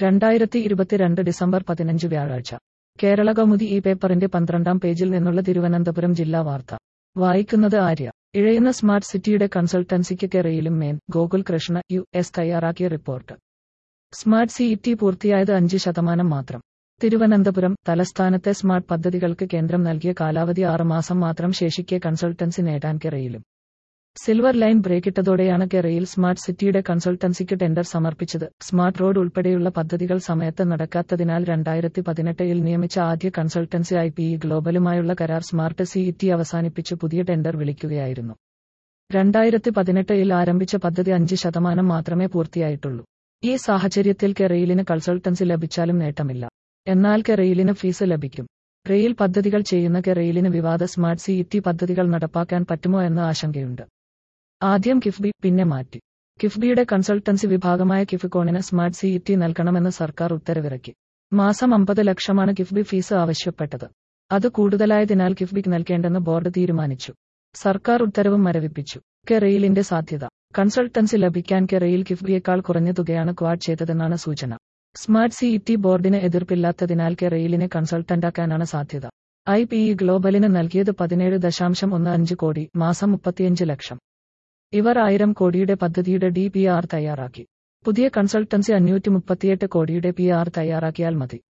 രണ്ടായിരത്തി ഇരുപത്തിരണ്ട് ഡിസംബർ പതിനഞ്ച് വ്യാഴാഴ്ച കേരള കൗമുദി ഈ പേപ്പറിന്റെ പന്ത്രണ്ടാം പേജിൽ നിന്നുള്ള തിരുവനന്തപുരം ജില്ലാ വാർത്ത വായിക്കുന്നത് ആര്യ ഇഴയുന്ന സ്മാർട്ട് സിറ്റിയുടെ കൺസൾട്ടൻസിക്ക് കെറയിലും മേൻ ഗോകുൽ കൃഷ്ണ യു എസ് തയ്യാറാക്കിയ റിപ്പോർട്ട് സ്മാർട്ട് സിഇടി പൂർത്തിയായത് അഞ്ച് ശതമാനം മാത്രം തിരുവനന്തപുരം തലസ്ഥാനത്തെ സ്മാർട്ട് പദ്ധതികൾക്ക് കേന്ദ്രം നൽകിയ കാലാവധി ആറ് മാസം മാത്രം ശേഷിക്കെ കൺസൾട്ടൻസി നേടാൻ കെറയിലും സിൽവർ ലൈൻ ബ്രേക്കിട്ടതോടെയാണ് കെറയിൽ സ്മാർട്ട് സിറ്റിയുടെ കൺസൾട്ടൻസിക്ക് ടെൻഡർ സമർപ്പിച്ചത് സ്മാർട്ട് റോഡ് ഉൾപ്പെടെയുള്ള പദ്ധതികൾ സമയത്ത് നടക്കാത്തതിനാൽ രണ്ടായിരത്തി പതിനെട്ടിൽ നിയമിച്ച ആദ്യ കൺസൾട്ടൻസി ഐ പി ഇ ഗ്ലോബലുമായുള്ള കരാർ സ്മാർട്ട് സിഇടി അവസാനിപ്പിച്ച് പുതിയ ടെൻഡർ വിളിക്കുകയായിരുന്നു രണ്ടായിരത്തി പതിനെട്ടിൽ ആരംഭിച്ച പദ്ധതി അഞ്ച് ശതമാനം മാത്രമേ പൂർത്തിയായിട്ടുള്ളൂ ഈ സാഹചര്യത്തിൽ കെറയിലിന് കൺസൾട്ടൻസി ലഭിച്ചാലും നേട്ടമില്ല എന്നാൽ കെറയിലിന് ഫീസ് ലഭിക്കും റെയിൽ പദ്ധതികൾ ചെയ്യുന്ന കെറയിലിന് വിവാദ സ്മാർട്ട് സിഇടി പദ്ധതികൾ നടപ്പാക്കാൻ പറ്റുമോ എന്ന ആശങ്കയുണ്ട് ആദ്യം കിഫ്ബി പിന്നെ മാറ്റി കിഫ്ബിയുടെ കൺസൾട്ടൻസി വിഭാഗമായ കിഫിക്കോണിന് സ്മാർട്ട് സിഇടി നൽകണമെന്ന് സർക്കാർ ഉത്തരവിറക്കി മാസം അമ്പത് ലക്ഷമാണ് കിഫ്ബി ഫീസ് ആവശ്യപ്പെട്ടത് അത് കൂടുതലായതിനാൽ കിഫ്ബിക്ക് നൽകേണ്ടെന്ന് ബോർഡ് തീരുമാനിച്ചു സർക്കാർ ഉത്തരവും മരവിപ്പിച്ചു കെറയിലിന്റെ സാധ്യത കൺസൾട്ടൻസി ലഭിക്കാൻ കെറയിൽ കിഫ്ബിയേക്കാൾ കുറഞ്ഞ തുകയാണ് ക്വാഡ് ചെയ്തതെന്നാണ് സൂചന സ്മാർട്ട് സിഇടി ബോർഡിന് എതിർപ്പില്ലാത്തതിനാൽ കെറയിലിനെ കൺസൾട്ടന്റാക്കാനാണ് സാധ്യത ഐ പി ഇ ഗ്ലോബലിന് നൽകിയത് പതിനേഴ് ദശാംശം ഒന്ന് അഞ്ച് കോടി മാസം മുപ്പത്തിയഞ്ച് ലക്ഷം ഇവർ ആയിരം കോടിയുടെ പദ്ധതിയുടെ ഡി പി ആർ തയ്യാറാക്കി പുതിയ കൺസൾട്ടൻസി അഞ്ഞൂറ്റി മുപ്പത്തിയെട്ട് കോടിയുടെ പി ആർ തയ്യാറാക്കിയാൽ മതി